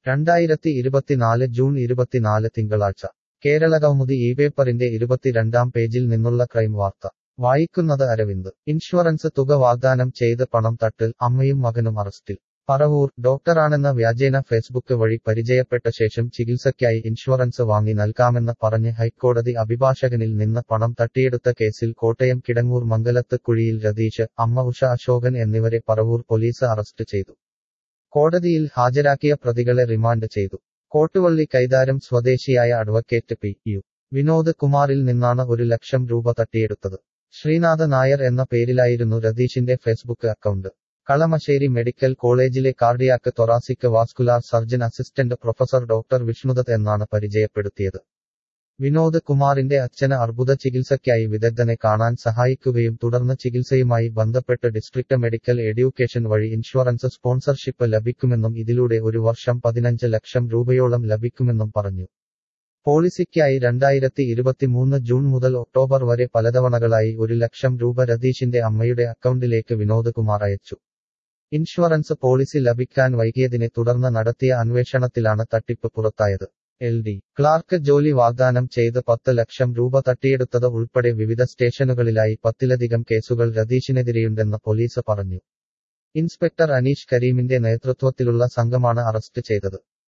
രണ്ടായിരത്തി ഇരുപത്തിനാല് ജൂൺ ഇരുപത്തിനാല് തിങ്കളാഴ്ച കേരളകൗമുദി ഈ പേപ്പറിന്റെ ഇരുപത്തിരണ്ടാം പേജിൽ നിന്നുള്ള ക്രൈം വാർത്ത വായിക്കുന്നത് അരവിന്ദ് ഇൻഷുറൻസ് തുക വാഗ്ദാനം ചെയ്ത് പണം തട്ടൽ അമ്മയും മകനും അറസ്റ്റിൽ പറവൂർ ഡോക്ടറാണെന്ന വ്യാജേന ഫേസ്ബുക്ക് വഴി പരിചയപ്പെട്ട ശേഷം ചികിത്സയ്ക്കായി ഇൻഷുറൻസ് വാങ്ങി നൽകാമെന്ന് പറഞ്ഞ് ഹൈക്കോടതി അഭിഭാഷകനിൽ നിന്ന് പണം തട്ടിയെടുത്ത കേസിൽ കോട്ടയം കിടങ്ങൂർ മംഗലത്ത് കുഴിയിൽ രതീഷ് അമ്മ ഉഷ അശോകൻ എന്നിവരെ പറവൂർ പോലീസ് അറസ്റ്റ് ചെയ്തു കോടതിയിൽ ഹാജരാക്കിയ പ്രതികളെ റിമാൻഡ് ചെയ്തു കോട്ടുവള്ളി കൈതാരം സ്വദേശിയായ അഡ്വക്കേറ്റ് പി യു വിനോദ് കുമാറിൽ നിന്നാണ് ഒരു ലക്ഷം രൂപ തട്ടിയെടുത്തത് ശ്രീനാഥ നായർ എന്ന പേരിലായിരുന്നു രതീഷിന്റെ ഫേസ്ബുക്ക് അക്കൗണ്ട് കളമശ്ശേരി മെഡിക്കൽ കോളേജിലെ cardiac thoracic vascular surgeon assistant professor doctor Vishnudath എന്നാണ് പരിചയപ്പെടുത്തിയത് വിനോദ് കുമാറിന്റെ അച്ഛന് അർബുദ ചികിത്സയ്ക്കായി വിദഗ്ധനെ കാണാൻ സഹായിക്കുകയും തുടർന്ന് ചികിത്സയുമായി ബന്ധപ്പെട്ട് ഡിസ്ട്രിക്ട് മെഡിക്കൽ എഡ്യൂക്കേഷൻ വഴി ഇൻഷുറൻസ് സ്പോൺസർഷിപ്പ് ലഭിക്കുമെന്നും ഇതിലൂടെ ഒരു വർഷം പതിനഞ്ച് ലക്ഷം രൂപയോളം ലഭിക്കുമെന്നും പറഞ്ഞു പോളിസിക്കായി രണ്ടായിരത്തി ഇരുപത്തിമൂന്ന് ജൂൺ മുതൽ ഒക്ടോബർ വരെ പലതവണകളായി ഒരു ലക്ഷം രൂപ രതീഷിന്റെ അമ്മയുടെ അക്കൗണ്ടിലേക്ക് വിനോദ് കുമാർ അയച്ചു ഇൻഷുറൻസ് പോളിസി ലഭിക്കാൻ വൈകിയതിനെ തുടർന്ന് നടത്തിയ അന്വേഷണത്തിലാണ് തട്ടിപ്പ് പുറത്തായത് എൽ ഡി ക്ലാർക്ക് ജോലി വാഗ്ദാനം ചെയ്ത് പത്ത് ലക്ഷം രൂപ തട്ടിയെടുത്തത് ഉൾപ്പെടെ വിവിധ സ്റ്റേഷനുകളിലായി പത്തിലധികം കേസുകൾ രതീഷിനെതിരെയുണ്ടെന്ന് പോലീസ് പറഞ്ഞു ഇൻസ്പെക്ടർ അനീഷ് കരീമിന്റെ നേതൃത്വത്തിലുള്ള സംഘമാണ് അറസ്റ്റ് ചെയ്തത്